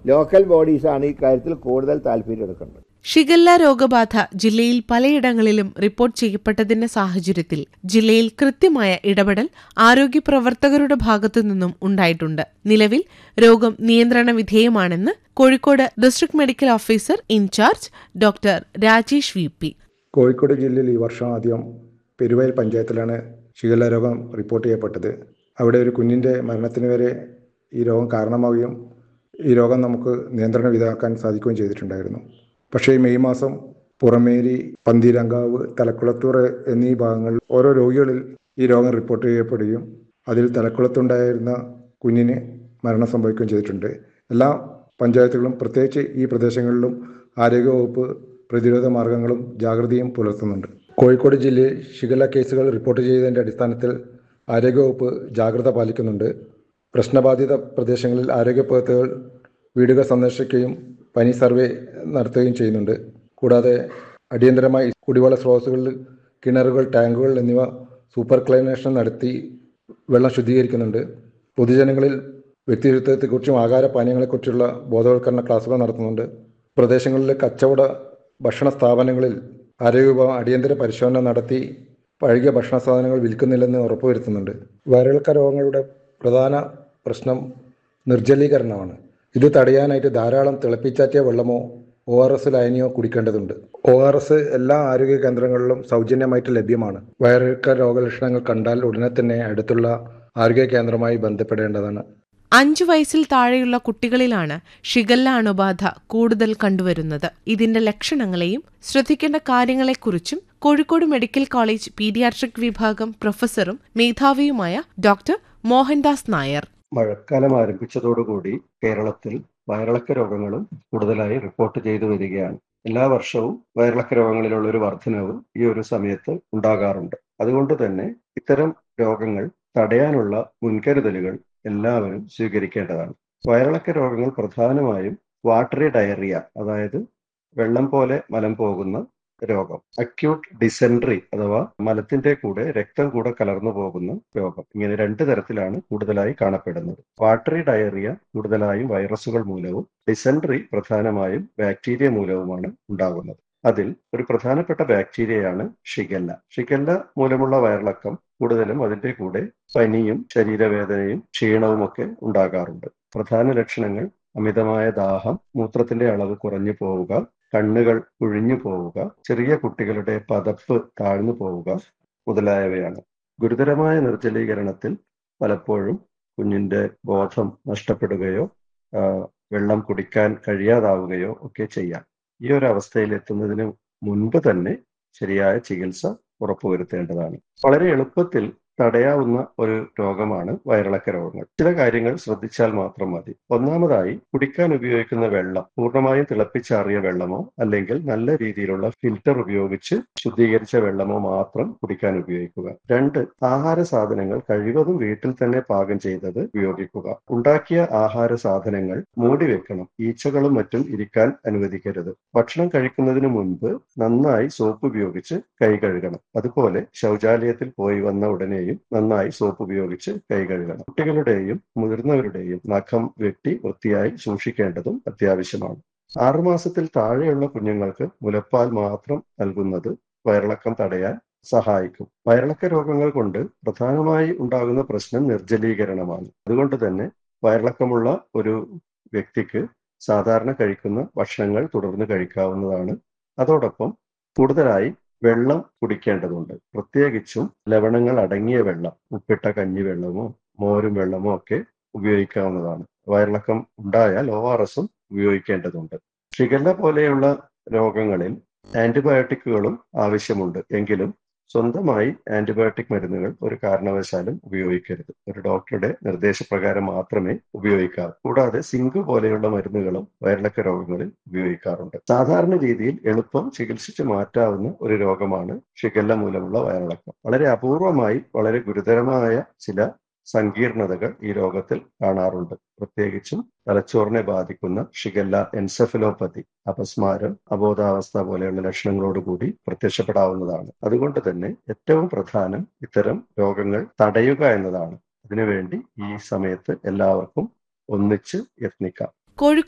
local ബോഡീസാണ് ഈ കാര്യത്തിൽ കൂടുതൽ താല്പര്യം എടുക്കേണ്ടത് ഷിഗല്ല രോഗബാധ ജില്ലയിൽ പലയിടങ്ങളിലും റിപ്പോർട്ട് ചെയ്യപ്പെട്ടതിന്റെ സാഹചര്യത്തിൽ ജില്ലയിൽ കൃത്യമായ ഇടപെടൽ ആരോഗ്യ പ്രവർത്തകരുടെ ഭാഗത്തു നിന്നും ഉണ്ടായിട്ടുണ്ട് നിലവിൽ രോഗം നിയന്ത്രണ വിധേയമാണെന്ന് Kozhikode district medical officer in charge doctor Rajesh V P Kozhikode ജില്ലയിൽ ഈ വർഷം ആദ്യം പെരുവയൽ പഞ്ചായത്തിലാണ് ഷിഗല്ല രോഗം റിപ്പോർട്ട് ചെയ്യപ്പെട്ടത് അവിടെ ഒരു കുഞ്ഞിൻ്റെ മരണത്തിന് വരെ ഈ രോഗം കാരണമാവുകയും ഈ രോഗം നമുക്ക് നിയന്ത്രണ വിധമാക്കാൻ സാധിക്കുകയും ചെയ്തിട്ടുണ്ടായിരുന്നു പക്ഷേ ഈ മെയ് മാസം പുറമേരി പന്തീരങ്കാവ് തലക്കുളത്തൂർ എന്നീ ഭാഗങ്ങളിൽ ഓരോ രോഗികളിൽ ഈ രോഗം റിപ്പോർട്ട് ചെയ്യപ്പെടുകയും അതിൽ തലക്കുളത്തുണ്ടായിരുന്ന കുഞ്ഞിന് മരണം സംഭവിക്കുകയും ചെയ്തിട്ടുണ്ട് എല്ലാ പഞ്ചായത്തുകളും പ്രത്യേകിച്ച് ഈ പ്രദേശങ്ങളിലും ആരോഗ്യവകുപ്പ് പ്രതിരോധ മാർഗങ്ങളും ജാഗ്രതയും പുലർത്തുന്നുണ്ട് കോഴിക്കോട് ജില്ലയിൽ ഷിഗല്ല കേസുകൾ റിപ്പോർട്ട് ചെയ്തതിൻ്റെ അടിസ്ഥാനത്തിൽ ആരോഗ്യവകുപ്പ് ജാഗ്രത പാലിക്കുന്നുണ്ട് പ്രശ്നബാധിത പ്രദേശങ്ങളിൽ ആരോഗ്യ പ്രവർത്തകർ വീടുകൾ സന്ദർശിക്കുകയും പനി സർവേ നടത്തുകയും ചെയ്യുന്നുണ്ട് കൂടാതെ അടിയന്തരമായി കുടിവെള്ള സ്രോതസ്സുകളിൽ കിണറുകൾ ടാങ്കുകൾ എന്നിവ സൂപ്പർ ക്ലൈനേഷൻ നടത്തി വെള്ളം ശുദ്ധീകരിക്കുന്നുണ്ട് പൊതുജനങ്ങളിൽ വ്യക്തിത്വത്തെക്കുറിച്ചും ആഹാര പാനീയങ്ങളെക്കുറിച്ചുള്ള ബോധവൽക്കരണ ക്ലാസുകൾ നടത്തുന്നുണ്ട് പ്രദേശങ്ങളിലെ കച്ചവട ഭക്ഷണ സ്ഥാപനങ്ങളിൽ ആരോഗ്യവിഭാഗം അടിയന്തര പരിശോധന നടത്തി പഴകിയ ഭക്ഷണ സാധനങ്ങൾ വിൽക്കുന്നില്ലെന്ന് ഉറപ്പുവരുത്തുന്നുണ്ട് വയറിളക്ക രോഗങ്ങളുടെ പ്രധാന പ്രശ്നം നിർജ്ജലീകരണമാണ് ഇത് തടയാനായിട്ട് ധാരാളം തിളപ്പിച്ചാറ്റിയ വെള്ളമോ ഒ ആർ എസ് ലായനിയോ കുടിക്കേണ്ടതുണ്ട് ഒ ആർ എസ് എല്ലാ ആരോഗ്യ കേന്ദ്രങ്ങളിലും സൗജന്യമായിട്ട് ലഭ്യമാണ് വയറിളക്ക രോഗലക്ഷണങ്ങൾ കണ്ടാൽ ഉടനെ തന്നെ അടുത്തുള്ള ആരോഗ്യ കേന്ദ്രമായി ബന്ധപ്പെടേണ്ടതാണ് അഞ്ചു വയസ്സിൽ താഴെയുള്ള കുട്ടികളിലാണ് ഷിഗല്ല അണുബാധ കൂടുതൽ കണ്ടുവരുന്നത് ഇതിന്റെ ലക്ഷണങ്ങളെയും ശ്രദ്ധിക്കേണ്ട കാര്യങ്ങളെക്കുറിച്ചും കോഴിക്കോട് മെഡിക്കൽ കോളേജ് പീഡിയാട്രിക് വിഭാഗം പ്രൊഫസറും മേധാവിയുമായ ഡോക്ടർ മോഹൻദാസ് നായർ മഴക്കാലം ആരംഭിച്ചതോടുകൂടി കേരളത്തിൽ വയറിളക്ക രോഗങ്ങളും കൂടുതലായി റിപ്പോർട്ട് ചെയ്തു വരികയാണ് എല്ലാ വർഷവും വയറിളക്ക രോഗങ്ങളിലുള്ള ഒരു വർധനവ് ഈ ഒരു സമയത്ത് ഉണ്ടാകാറുണ്ട് അതുകൊണ്ട് തന്നെ ഇത്തരം രോഗങ്ങൾ തടയാനുള്ള മുൻകരുതലുകൾ എല്ലാവരും സ്വീകരിക്കേണ്ടതാണ് വയറിളക്ക രോഗങ്ങൾ പ്രധാനമായും വാട്ടറി ഡയറിയ അതായത് വെള്ളം പോലെ മലം പോകുന്ന രോഗം അക്യൂട്ട് ഡിസെൻട്രി അഥവാ മലത്തിന്റെ കൂടെ രക്തം കൂടെ കലർന്നു പോകുന്ന രോഗം ഇങ്ങനെ രണ്ട് തരത്തിലാണ് കൂടുതലായി കാണപ്പെടുന്നത് വാട്ടറി ഡയറിയ കൂടുതലായും വൈറസുകൾ മൂലവും ഡിസെൻട്രി പ്രധാനമായും ബാക്ടീരിയ മൂലവുമാണ് ഉണ്ടാകുന്നത് അതിൽ ഒരു പ്രധാനപ്പെട്ട ബാക്ടീരിയയാണ് ഷിഗല്ല ഷിഗല്ല മൂലമുള്ള വയറിളക്കം കൂടുതലും അതിന്റെ കൂടെ പനിയും ശരീരവേദനയും ക്ഷീണവും ഒക്കെ ഉണ്ടാകാറുണ്ട് പ്രധാന ലക്ഷണങ്ങൾ അമിതമായ ദാഹം മൂത്രത്തിന്റെ അളവ് കുറഞ്ഞു പോവുക കണ്ണുകൾ കുഴിഞ്ഞു പോവുക ചെറിയ കുട്ടികളുടെ പതപ്പ് താഴ്ന്നു പോവുക മുതലായവയാണ് ഗുരുതരമായ നിർജ്ജലീകരണത്തിൽ പലപ്പോഴും കുഞ്ഞിന്റെ ബോധം നഷ്ടപ്പെടുകയോ വെള്ളം കുടിക്കാൻ കഴിയാതാവുകയോ ഒക്കെ ചെയ്യാം ഈ ഒരു അവസ്ഥയിൽ എത്തുന്നതിന് മുൻപ് തന്നെ ശരിയായ ചികിത്സ ഉറപ്പുവരുത്തേണ്ടതാണ് വളരെ എളുപ്പത്തിൽ തടയാവുന്ന ഒരു രോഗമാണ് വയറിളക്ക രോഗങ്ങൾ ചില കാര്യങ്ങൾ ശ്രദ്ധിച്ചാൽ മാത്രം മതി ഒന്നാമതായി കുടിക്കാൻ ഉപയോഗിക്കുന്ന വെള്ളം പൂർണ്ണമായും തിളപ്പിച്ചാറിയ വെള്ളമോ അല്ലെങ്കിൽ നല്ല രീതിയിലുള്ള ഫിൽറ്റർ ഉപയോഗിച്ച് ശുദ്ധീകരിച്ച വെള്ളമോ മാത്രം കുടിക്കാൻ ഉപയോഗിക്കുക രണ്ട് ആഹാര സാധനങ്ങൾ കഴിവതും വീട്ടിൽ തന്നെ പാകം ചെയ്തത് ഉപയോഗിക്കുക ഉണ്ടാക്കിയ ആഹാര സാധനങ്ങൾ മൂടി വെക്കണം ഈച്ചകളും മറ്റും ഇരിക്കാൻ അനുവദിക്കരുത് ഭക്ഷണം കഴിക്കുന്നതിന് മുൻപ് നന്നായി സോപ്പ് ഉപയോഗിച്ച് കൈ കഴുകണം അതുപോലെ ശൗചാലയത്തിൽ പോയി വന്ന ഉടനെയും നന്നായി സോപ്പ് ഉപയോഗിച്ച് കൈ കഴുകണം കുട്ടികളുടെയും മുതിർന്നവരുടെയും നഖം വെട്ടി വൃത്തിയായി സൂക്ഷിക്കേണ്ടതും അത്യാവശ്യമാണ് ആറുമാസത്തിൽ താഴെയുള്ള കുഞ്ഞുങ്ങൾക്ക് മുലപ്പാൽ മാത്രം നൽകുന്നത് വയറിളക്കം തടയാൻ സഹായിക്കും വയറിളക്ക രോഗങ്ങൾ കൊണ്ട് പ്രധാനമായി ഉണ്ടാകുന്ന പ്രശ്നം നിർജ്ജലീകരണമാണ് അതുകൊണ്ട് തന്നെ വയറിളക്കമുള്ള ഒരു വ്യക്തിക്ക് സാധാരണ കഴിക്കുന്ന ഭക്ഷണങ്ങൾ തുടർന്ന് കഴിക്കാവുന്നതാണ് അതോടൊപ്പം കൂടുതലായി വെള്ളം കുടിക്കേണ്ടതുണ്ട് പ്രത്യേകിച്ചും ലവണങ്ങൾ അടങ്ങിയ വെള്ളം ഉപ്പിട്ട കഞ്ഞി വെള്ളമോ മോരും വെള്ളമോ ഒക്കെ ഉപയോഗിക്കാവുന്നതാണ് വയറിളക്കം ഉണ്ടായാൽ ഒ ആർ എസും ഉപയോഗിക്കേണ്ടതുണ്ട് ഷിഗല്ല പോലെയുള്ള രോഗങ്ങളിൽ ആന്റിബയോട്ടിക്കുകളും ആവശ്യമുണ്ട് എങ്കിലും സ്വന്തമായി ആന്റിബയോട്ടിക് മരുന്നുകൾ ഒരു കാരണവശാലും ഉപയോഗിക്കരുത് ഒരു ഡോക്ടറുടെ നിർദ്ദേശപ്രകാരം മാത്രമേ ഉപയോഗിക്കാവൂ കൂടാതെ സിങ്ക് പോലെയുള്ള മരുന്നുകളും വയറിളക്ക രോഗങ്ങളിൽ ഉപയോഗിക്കാറുണ്ട് സാധാരണ രീതിയിൽ എളുപ്പം ചികിത്സിച്ച് മാറ്റാവുന്ന ഒരു രോഗമാണ് ഷിഗല്ല മൂലമുള്ള വയറിളക്കം വളരെ അപൂർവമായി വളരെ ഗുരുതരമായ ചില സങ്കീർണതകൾ ഈ രോഗത്തിൽ കാണാറുണ്ട് പ്രത്യേകിച്ചും തലച്ചോറിനെ ബാധിക്കുന്ന ഷിഗല്ല എൻസെഫലോപ്പതി അപസ്മാരം അബോധാവസ്ഥ പോലെയുള്ള ലക്ഷണങ്ങളോടുകൂടി പ്രത്യക്ഷപ്പെടാവുന്നതാണ് അതുകൊണ്ട് തന്നെ ഏറ്റവും പ്രധാനം ഇത്തരം രോഗങ്ങൾ തടയുക എന്നതാണ് അതിനുവേണ്ടി ഈ സമയത്ത് എല്ലാവർക്കും ഒന്നിച്ച് യത്നിക്കാം കോഴിക്കോട്